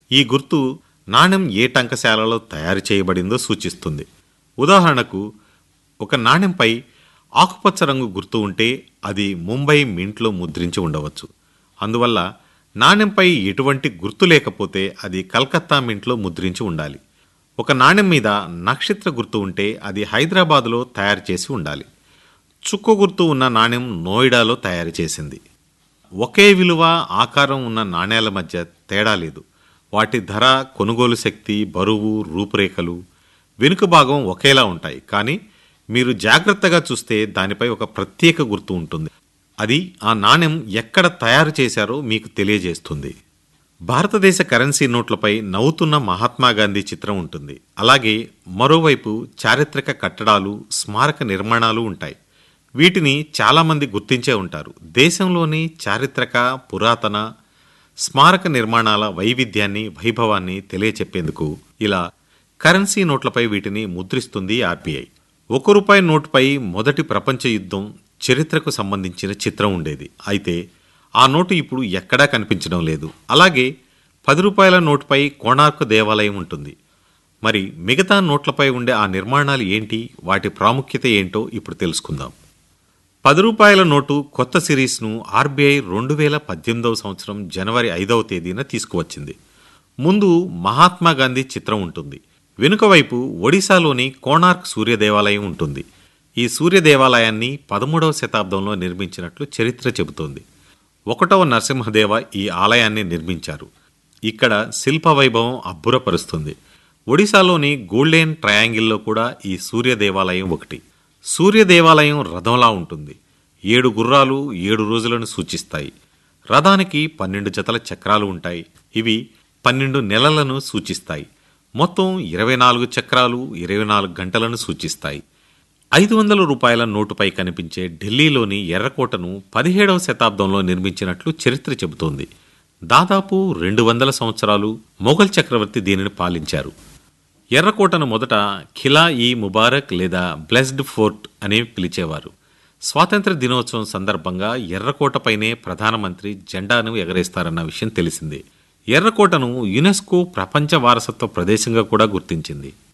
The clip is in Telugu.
ఈ గుర్తు నాణెం ఏ టంకశాలలో తయారు చేయబడిందో సూచిస్తుంది ఉదాహరణకు ఒక నాణెంపై ఆకుపచ్చ రంగు గుర్తు ఉంటే అది ముంబై మింట్లో ముద్రించి ఉండవచ్చు అందువల్ల నాణెంపై ఎటువంటి గుర్తు లేకపోతే అది కలకత్తా మింట్లో ముద్రించి ఉండాలి ఒక నాణెం మీద నక్షత్ర గుర్తు ఉంటే అది హైదరాబాదులో తయారు చేసి ఉండాలి చుక్క గుర్తు ఉన్న నాణెం నోయిడాలో తయారు చేసింది ఒకే విలువ ఆకారం ఉన్న నాణేల మధ్య తేడా లేదు వాటి ధర కొనుగోలు శక్తి బరువు రూపురేఖలు వెనుక భాగం ఒకేలా ఉంటాయి కానీ మీరు జాగ్రత్తగా చూస్తే దానిపై ఒక ప్రత్యేక గుర్తు ఉంటుంది అది ఆ నాణెం ఎక్కడ తయారు చేశారో మీకు తెలియజేస్తుంది భారతదేశ కరెన్సీ నోట్లపై నవ్వుతున్న మహాత్మా గాంధీ చిత్రం ఉంటుంది అలాగే మరోవైపు చారిత్రక కట్టడాలు స్మారక నిర్మాణాలు ఉంటాయి వీటిని చాలామంది గుర్తించే ఉంటారు దేశంలోని చారిత్రక పురాతన స్మారక నిర్మాణాల వైవిధ్యాన్ని వైభవాన్ని తెలియచెప్పేందుకు ఇలా కరెన్సీ నోట్లపై వీటిని ముద్రిస్తుంది ఆర్బీఐ ఒక రూపాయి నోటుపై మొదటి ప్రపంచ యుద్ధం చరిత్రకు సంబంధించిన చిత్రం ఉండేది అయితే ఆ నోటు ఇప్పుడు ఎక్కడా కనిపించడం లేదు అలాగే పది రూపాయల నోటుపై కోణార్క్ దేవాలయం ఉంటుంది మరి మిగతా నోట్లపై ఉండే ఆ నిర్మాణాలు ఏంటి వాటి ప్రాముఖ్యత ఏంటో ఇప్పుడు తెలుసుకుందాం పది రూపాయల నోటు కొత్త సిరీస్ను ఆర్బీఐ రెండు వేల పద్దెనిమిదవ సంవత్సరం జనవరి ఐదవ తేదీన తీసుకువచ్చింది ముందు మహాత్మా గాంధీ చిత్రం ఉంటుంది వెనుక వైపు ఒడిశాలోని కోణార్క్ సూర్య దేవాలయం ఉంటుంది ఈ సూర్య దేవాలయాన్ని పదమూడవ శతాబ్దంలో నిర్మించినట్లు చరిత్ర చెబుతోంది ఒకటవ నరసింహదేవ ఈ ఆలయాన్ని నిర్మించారు ఇక్కడ శిల్ప వైభవం అబ్బురపరుస్తుంది ఒడిశాలోని గోల్డెన్ ట్రయాంగిల్లో కూడా ఈ సూర్య దేవాలయం ఒకటి సూర్య దేవాలయం రథంలా ఉంటుంది ఏడు గుర్రాలు ఏడు రోజులను సూచిస్తాయి రథానికి పన్నెండు జతల చక్రాలు ఉంటాయి ఇవి పన్నెండు నెలలను సూచిస్తాయి మొత్తం ఇరవై నాలుగు చక్రాలు ఇరవై నాలుగు గంటలను సూచిస్తాయి ఐదు వందల రూపాయల నోటుపై కనిపించే ఢిల్లీలోని ఎర్రకోటను పదిహేడవ శతాబ్దంలో నిర్మించినట్లు చరిత్ర చెబుతోంది దాదాపు రెండు వందల సంవత్సరాలు మొఘల్ చక్రవర్తి దీనిని పాలించారు ఎర్రకోటను మొదట ఖిలా ఈ ముబారక్ లేదా బ్లెస్డ్ ఫోర్ట్ అని పిలిచేవారు స్వాతంత్ర దినోత్సవం సందర్భంగా ఎర్రకోటపైనే ప్రధానమంత్రి జెండాను ఎగరేస్తారన్న విషయం తెలిసిందే ఎర్రకోటను యునెస్కో ప్రపంచ వారసత్వ ప్రదేశంగా కూడా గుర్తించింది